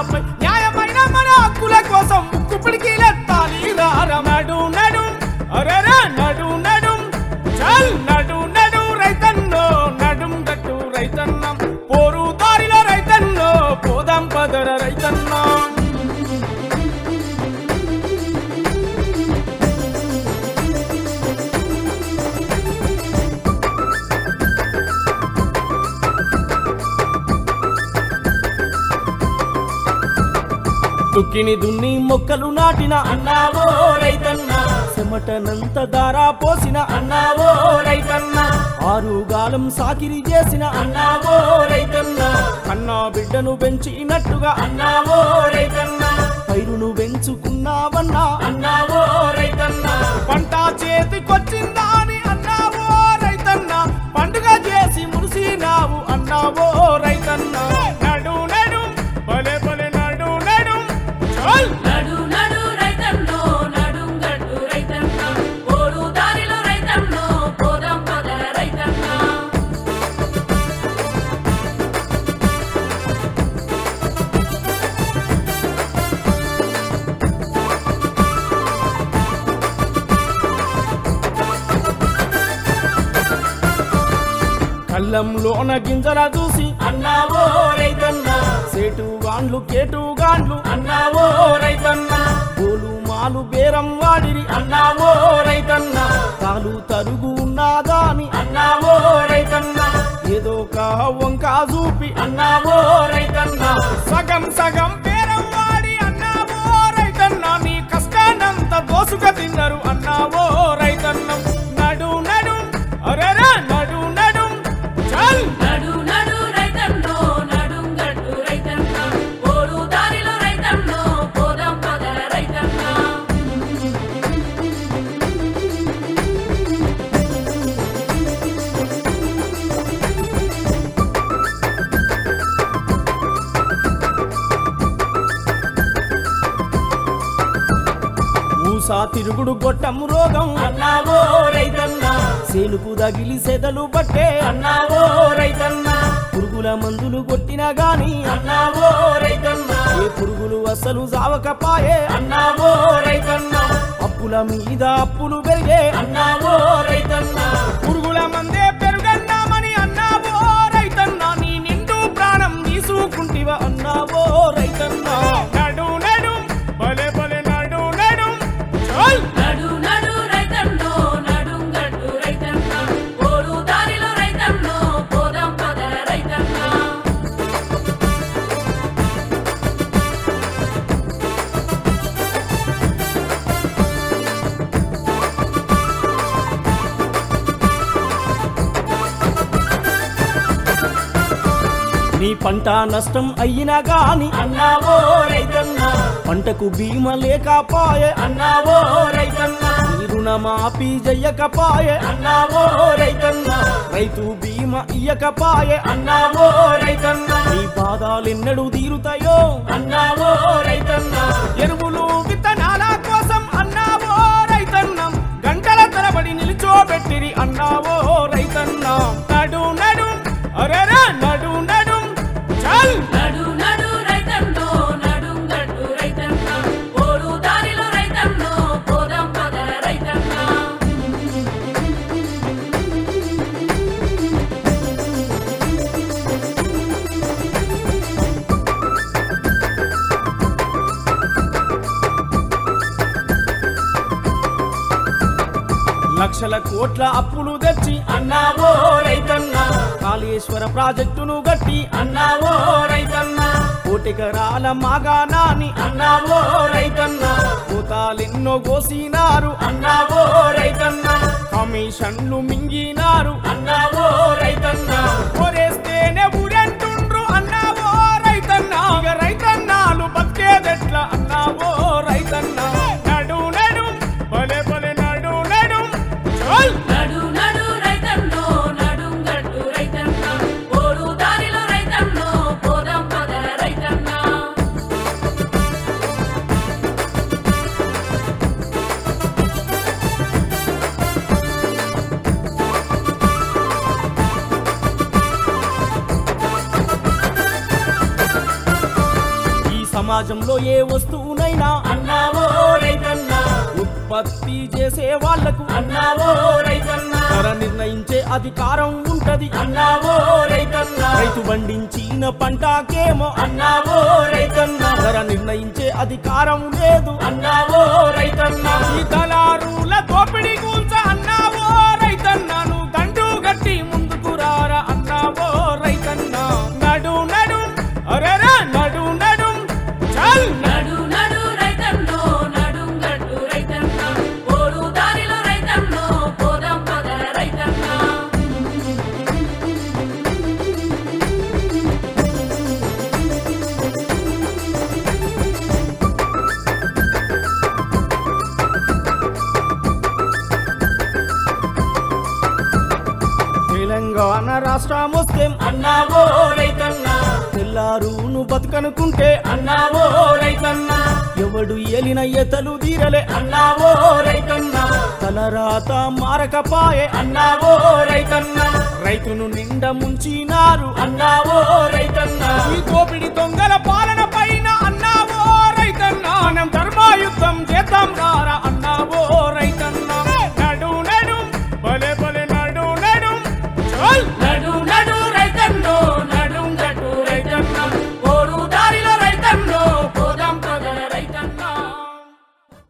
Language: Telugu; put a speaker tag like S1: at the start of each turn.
S1: రైతాంగంపై న్యాయమైన మన హక్కుల కోసం ముక్కు పిడికిలెత్తాలి రార నడు నడు అరెరా నడు నడు చల్ నడు నడు రైతన్నో నడుం గట్టు రైతన్నం పోరు దారిలో రైతన్నో పోదాం పదర రైతన్నో దుక్కిని దున్ని మొక్కలు నాటిన అన్నావో రైతన్న చెమటనంత దారా పోసిన అన్నావో రైతన్న ఆరుగాలం సాకిరి చేసిన అన్నావో రైతన్న కన్నా బిడ్డను పెంచినట్టుగా అన్నావో రైతన్న పైరును పెంచుకున్నావన్నా అన్నావో రైతన్న పంట చేతికొచ్చిందా అని అన్నావో రైతన్న పండుగ చేసి మురిసినావు అన్నావో రైతన్న నడు నడు భలే భలే నడు నడు చల్
S2: నడు నడు రైతన్నో నడుం గట్టు రైతన్న పోరు దారిలో రైతన్నో పోదాం పదర రైతన్న
S1: కళ్ళంలోన గింజల చూసి అన్నావో రైతన్న సేటు గాండ్లు కేటు గాండ్లు అన్నావో రైతన్న పూలు మాలు బేరం వాడిరి అన్నావో రైతన్న కాలు తరుగు ఉన్నదా అని అన్నావో రైతన్న ఏదో ఒక వంక చూపి అన్నావో రైతన్న సగం సగం బేరం వాడి అన్నావో రైతన్న నీ కష్టాన్నంత దోసుక తిన్నారు అన్నావో రైతన్న నడు నడు అరెరా నడు నడు చల్
S2: నడు నడు రైతన్నో నడుం గట్టు రైతన్న పోరు దారిలో రైతన్నో పోదాం పదర రైతన్న
S1: ఊసా తిరుగుడు గొట్టం రోగం అన్నావో రైతన్న సేనుకు తగిలి సెదలు పట్టే అన్నావో రైతన్న పురుగుల మందులు కొట్టినా గాని అన్నావో రైతన్న ఏ పురుగులు అసలు సావకపాయే అన్నావో రైతన్న అప్పుల మీద అప్పులు పెరిగే అన్నావో రైతన్న పురుగుల మందే పెరుగన్నామని అన్నావో రైతన్న నీ నిండు ప్రాణం తీసుకుంటివ అన్నావో రైతన్న నడు నడు భలే భలే నడు నడు చల్
S2: నడు నడు రైతన్నో నడుం గట్టు రైతన్న పోరు దారిలో రైతన్నో పోదాం పదర రైతన్న
S1: నీ పంట నష్టం అయినా గాని అన్నావో రైతన్న పంటకు బీమా లేకపాయే అన్నావో రైతన్న నీ రుణమాఫీ చెయ్యకపాయే అన్నావో రైతన్న రైతు బీమా ఇయ్యకపాయే అన్నావో రైతన్న నీ బాధలెన్నడూ తీరుతాయో అన్నావో రైతన్న ఎరువులు విత్తనాల కోసం అన్నావో రైతన్న గంటల తరబడి నిల్చోబెట్టిరి అన్నావో రైతన్న నడు నడు అరెరా నడు నడు చల్
S2: నడు నడు రైతన్నో నడుం గట్టు రైతన్న పోరు దారిలో రైతన్నో పోదాం పదర రైతన్న
S1: లక్షల కోట్ల అప్పులు తెచ్చి అన్నావో రైతన్న కాళేశ్వర ప్రాజెక్టును గట్టి అన్నావో రైతన్న కోటికరాల మాగానాని అన్నావో రైతన్న కోతాలెన్నో కోసినారు అన్నావో రైతన్న కమిషన్లు మింగినారు అన్నావో రైతన్న కొరేస్తేనే ఊరంటుండ్రు అన్నావో రైతన్న ఇక రైతన్నాలు బతికేదెట్లా అన్నావో రైతన్న నడు నడు భలే భలే నడు నడు చల్
S2: నడు నడు రైతన్నో నడుం గట్టు రైతన్న పోరు దారిలో రైతన్నో పోదాం పదర రైతన్న
S1: సమాజంలో ఏ వస్తువునైనా
S3: అన్నావో రైతన్న
S1: ఉత్పత్తి చేసే వాళ్లకు
S3: అన్నావో రైతన్న
S1: ధర నిర్ణయించే అధికారం ఉంటది
S3: అన్నావో రైతన్న
S1: రైతు పండించిన పంటకేమో
S3: అన్నావో రైతన్న
S1: ధర నిర్ణయించే అధికారం లేదు
S3: అన్నావో రైతన్న
S1: ఈ దళారుల దోపిడీ కూల్చ అన్నావో రైతన్నను దండు గట్టి ముందుకు రారా అన్నావో రైతన్న నడు నడు అరెరే నడు నడు చల్
S2: నడు నడు రైతన్నో నడుంగట్టు రైతన్న ఓడు దారిలో రైతన్నో పోదాం పదర రైతన్న
S1: తెలంగాణ రాష్ట్రం వస్తే
S3: అన్నావో రైతన్న
S1: తెల్లారును బతుకనుకుంటే
S3: అన్నావో రైతన్న
S1: ఎవడు ఏలిన ఎతలు తీరలే
S3: అన్నావో రైతన్న
S1: తలరాత మారకపాయే
S3: అన్నావో రైతన్న
S1: రైతును నిండ ముంచినారు
S3: అన్నావో రైతన్న
S1: ఈ దోపిడి దొంగల పాలన పైన అన్నావో రైతన్న మనం ధర్మాయుద్ధం చేద్దాం రారా